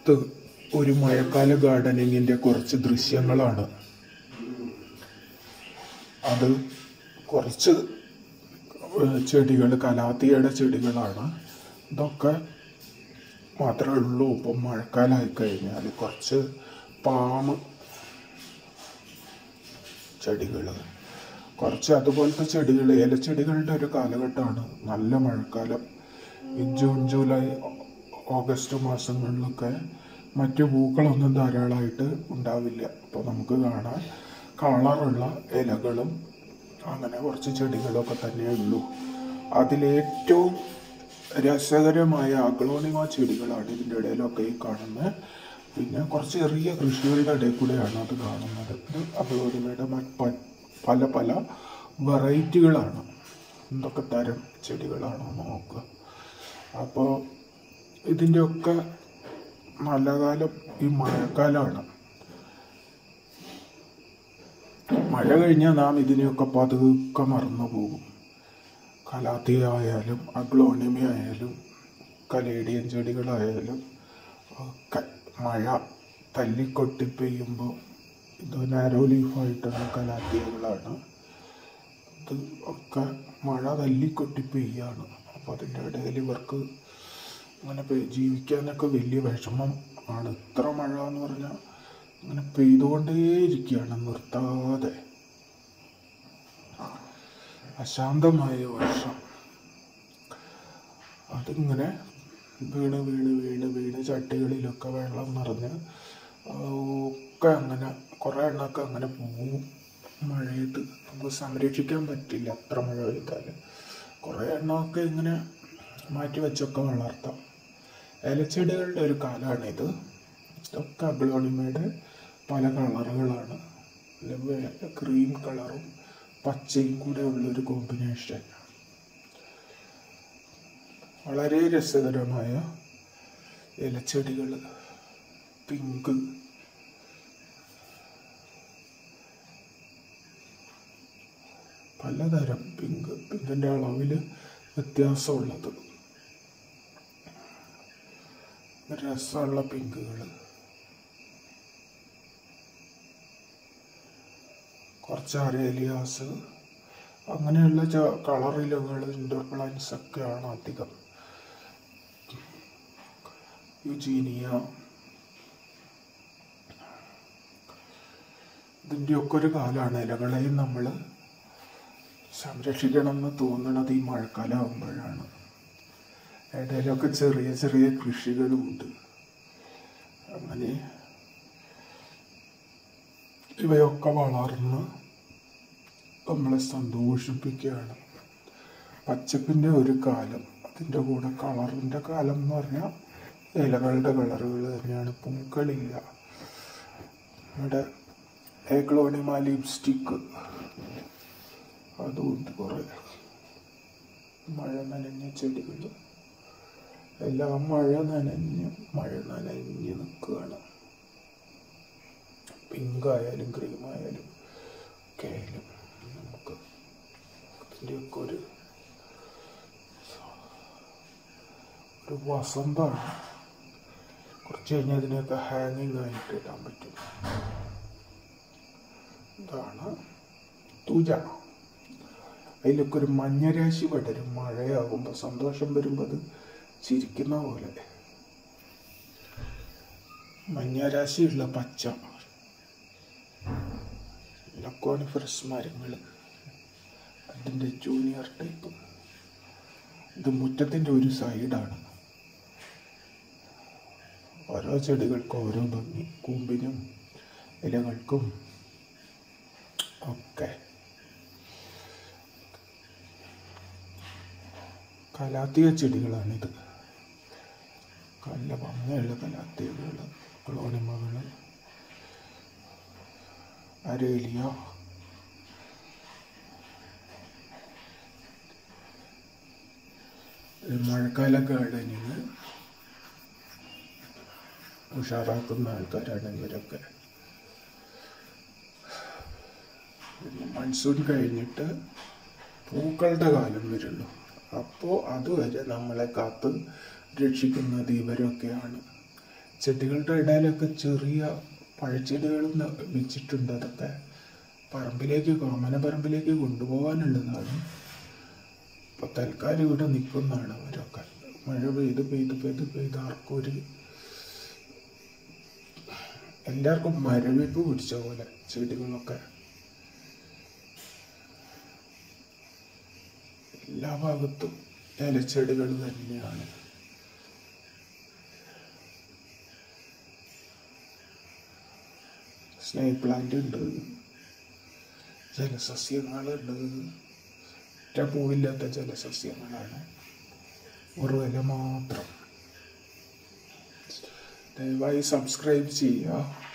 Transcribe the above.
ഇത് ഒരു മഴക്കാല ഗാർഡനിങ്ങിൻ്റെ കുറച്ച് ദൃശ്യങ്ങളാണ് അത് കുറച്ച് ചെടികൾ കലാത്തിയുടെ ചെടികളാണ് ഇതൊക്കെ മാത്രമേ ഉള്ളൂ ഇപ്പം മഴക്കാലമായി കഴിഞ്ഞാൽ കുറച്ച് പാമ്പ് ചെടികൾ കുറച്ച് അതുപോലത്തെ ചെടികൾ ഇലച്ചെടികളുടെ ഒരു കാലഘട്ടമാണ് നല്ല മഴക്കാലം ഈ ജൂൺ ജൂലൈ ഓഗസ്റ്റ് മാസങ്ങളിലൊക്കെ മറ്റു പൂക്കളൊന്നും ധാരാളമായിട്ട് ഉണ്ടാവില്ല അപ്പോൾ നമുക്ക് കാണാൻ കളറുള്ള ഇലകളും അങ്ങനെ കുറച്ച് ചെടികളൊക്കെ തന്നെ ഉള്ളൂ അതിലേറ്റവും രസകരമായ അഗ്ലോണിമ ചെടികളാണ് ഇതിൻ്റെ ഇടയിലൊക്കെ ഈ കാണുന്നത് പിന്നെ കുറച്ച് ചെറിയ കൃഷികളുടെ ഇടയിൽ കൂടെയാണ് അത് കാണുന്നത് ഇത് അഗ്ലോണിമയുടെ മറ്റ് പ- പല പല വെറൈറ്റികളാണ് എന്തൊക്കെ തരം ചെടികളാണോ നോക്കുക അപ്പോൾ ഇതിൻ്റെയൊക്കെ നല്ല കാലം ഈ മഴക്കാലമാണ് മഴ കഴിഞ്ഞാൽ നാം ഇതിനെയൊക്കെ പതുക്കെ മറന്നു പോകും കലാത്തി ആയാലും അഗ്ലോണിമ ആയാലും കലേഡിയൻ ചെടികളായാലും ഒക്കെ മഴ തല്ലിക്കൊട്ടി പെയ്യുമ്പോൾ ഇത് നാരോ ലീഫായിട്ടുള്ള കലാത്തിയകളാണ് ഇത് ഒക്കെ മഴ തല്ലിക്കൊട്ടി പെയ്യാണ് അപ്പോൾ അതിൻ്റെ ഇടയിൽ ഇവർക്ക് അങ്ങനെ പെയ് ജീവിക്കാനൊക്കെ വലിയ വിഷമം ആണ് ഇത്ര മഴ എന്ന് പറഞ്ഞാൽ അങ്ങനെ പെയ്തുകൊണ്ടേയിരിക്കുകയാണ് നിർത്താതെ അശാന്തമായ വർഷം അതിങ്ങനെ വീണ് വീണ് വീണ് വീണ് ചട്ടികളിലൊക്കെ വെള്ളം നിറഞ്ഞ് ആ, ഒക്കെ അങ്ങനെ കുറേ എണ്ണമൊക്കെ അങ്ങനെ പോവും മഴയത്ത് നമുക്ക് സംരക്ഷിക്കാൻ പറ്റില്ല അത്ര മഴ പെയ്താൽ കുറേ എണ്ണമൊക്കെ ഇങ്ങനെ മാറ്റി വെച്ചൊക്കെ വളർത്താം ഇലച്ചെടികളുടെ ഒരു കാലമാണിത് ഇതൊക്കെ അഗ്ലോണിമയുടെ പല കളറുകളാണ് ക്രീം കളറും പച്ചയും കൂടെ ഉള്ളൊരു കോമ്പിനേഷൻ വളരെ രസകരമായ ഇലച്ചെടികൾ പിങ്ക് പലതരം പിങ്ക് പിങ്കിൻ്റെ അളവിൽ വ്യത്യാസമുള്ളത് രസമുള്ള പിങ്കുകൾ കുറച്ച് അരേലിയാസ് അങ്ങനെയുള്ള കളർ ഇലകൾ ഇൻഡോർ പ്ലാന്റ്സ് ഒക്കെയാണ് അധികം യുജീനിയ ഇതിൻ്റെയൊക്കെ ഒരു കാലമാണ് ഇലകളെയും നമ്മൾ സംരക്ഷിക്കണം എന്ന് തോന്നണത് ഈ മഴക്കാലം ആകുമ്പോഴാണ് ഇടയിലൊക്കെ ചെറിയ ചെറിയ കൃഷികളുമുണ്ട് അങ്ങനെ ഇവയൊക്കെ വളർന്ന് നമ്മളെ സന്തോഷിപ്പിക്കുകയാണ് പച്ചപ്പിൻ്റെ ഒരു കാലം അതിൻ്റെ കൂടെ കളറിൻ്റെ കാലം എന്ന് പറഞ്ഞാൽ ഇലകളുടെ കളറുകൾ തന്നെയാണ് പൂക്കളില്ല ഇവിടെ ഏക്ലോണിമ ലിപ്സ്റ്റിക്ക് അതുകൊണ്ട് കുറേ മഴ നനഞ്ഞ ചെടികൾ എല്ലാം മഴ നനഞ്ഞ് മഴ നനഞ്ഞ് നിൽക്കുകയാണ് പിങ്ക് ആയാലും ക്രീം ആയാലും ഒക്കെ ആയാലും നമുക്ക് ഇതിൻ്റെയൊക്കെ ഒരു ഒരു വസന്തമാണ് കുറച്ച് കഴിഞ്ഞാൽ ഇതിനെയൊക്കെ ഹാങ്ങിങ് ആയിട്ട് ഇടാൻ പറ്റും ഇതാണ് തുജ അതിലൊക്കെ ഒരു മഞ്ഞരാശി പടരും മഴയാകുമ്പോൾ സന്തോഷം വരുമ്പോൾ അത് ചിരിക്കുന്ന പോലെ മഞ്ഞരാശിയുള്ള പച്ച ലക്കോണിഫറസ് മരങ്ങൾ അതിൻ്റെ ജൂനിയർ ടൈപ്പ് ഇത് മുറ്റത്തിൻ്റെ ഒരു സൈഡാണ് ഓരോ ചെടികൾക്കും ഓരോ ഭംഗി കൂമ്പിനും ഇലകൾക്കും ഒക്കെ കലാത്തിയ ചെടികളാണിത് നല്ല ഭംഗിയുള്ള കലാത്തിയകൾ ക്ലോണിമകൾ അരേലിയ ഒരു മഴക്കാല ഗാർഡനിങ് ഉഷാറാക്കുന്ന ആൾക്കാരാണ് ഇവരൊക്കെ പിന്നെ മൺസൂൺ കഴിഞ്ഞിട്ട് പൂക്കളുടെ കാലം വരുള്ളൂ അപ്പോൾ അതുവരെ നമ്മളെ കാത്ത് രക്ഷിക്കുന്നത് ഇവരൊക്കെയാണ് ചെടികളുടെ ഇടയിലൊക്കെ ചെറിയ പഴച്ചെടികൾ ന- വെച്ചിട്ടുണ്ട് അതൊക്കെ പറമ്പിലേക്ക് കോമന പറമ്പിലേക്ക് കൊണ്ടുപോകാനുള്ളതാണ് ഇപ്പൊ തൽക്കാലം ഇവിടെ നിൽക്കുന്നതാണ് അവരൊക്കെ മഴ പെയ്ത് പെയ്ത് പെയ്ത് പെയ്ത് ആർക്കും ഒരു എല്ലാവർക്കും മരവിപ്പ് പിടിച്ച പോലെ ചെടികളൊക്കെ എല്ലാ ഭാഗത്തും ഇലച്ചെടികൾ തന്നെയാണ് സ്നേക് പ്ലാന്റ് ഉണ്ട് ജലസസ്യങ്ങളുണ്ട് ഒറ്റ പൂവില്ലാത്ത ജലസസ്യങ്ങളാണ് ഒരു ഇല മാത്രം ദയവായി സബ്സ്ക്രൈബ് ചെയ്യുക